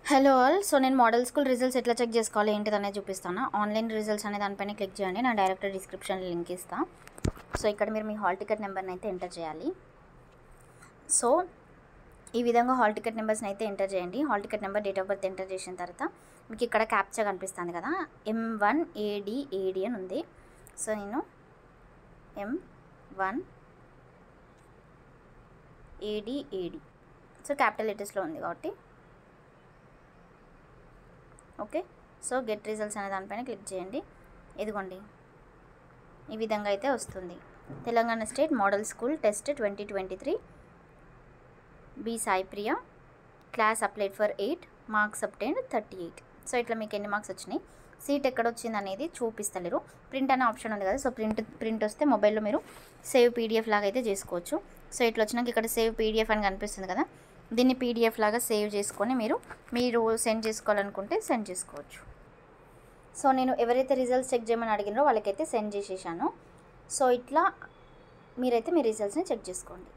hello all so నేను model school results ఎట్లా check చేసుకోవాలి ఏంటిది అనేది చూపిస్తాను ఆన్లైన్ రిజల్ట్స్ అనే దానిపైన క్లిక్ చేయండి నా డైరెక్ట్ డిస్క్రిప్షన్ లింక్ ఇస్తా సో ఇక్కడ మీరు మీ హాల్ టికెట్ నెంబర్ని అయితే ఎంటర్ చేయాలి సో ఈ విధంగా హాల్ టికెట్ నెంబర్స్ని అయితే ఎంటర్ చేయండి hall ticket number date of birth enter చేసిన తర్వాత మీకు ఇక్కడ క్యాప్చా కనిపిస్తుంది కదా ఎం వన్ ఏడి ఏడి అని ఉంది సో నేను M one A D A D so capital లెటర్స్లో ఉంది కాబట్టి ఓకే సో గెట్ రిజల్ట్స్ అనే దానిపైన క్లిక్ చేయండి ఇదిగోండి ఈ విధంగా అయితే వస్తుంది Telangana state model school test twenty twenty three B Sai Priya class applied for eight marks obtained thirty eight so ఇట్లా మీకు ఎన్ని మార్క్స్ వచ్చినాయి సీట్ ఎక్కడ వచ్చింది అనేది చూపిస్తలేరు ప్రింట్ అనే ఆప్షన్ ఉంది కదా సో ప్రింట్ ప్రింట్ వస్తే మొబైల్లో మీరు సేవ్ పీడిఎఫ్ లాగా అయితే చేసుకోవచ్చు సో ఇట్లా వచ్చినాక ఇక్కడ సేవ్ పీడిఎఫ్ అని కనిపిస్తుంది కదా దీన్ని పీడిఎఫ్ లాగా సేవ్ చేసుకొని మీరు మీరు సెండ్ చేసుకోవాలనుకుంటే సెండ్ చేసుకోవచ్చు సో నేను ఎవరైతే రిజల్ట్స్ చెక్ చేయమని అడిగినారో వాళ్ళకైతే సెండ్ చేసేసాను సో ఇట్లా మీరైతే మీ రిజల్ట్స్ని చెక్ చేసుకోండి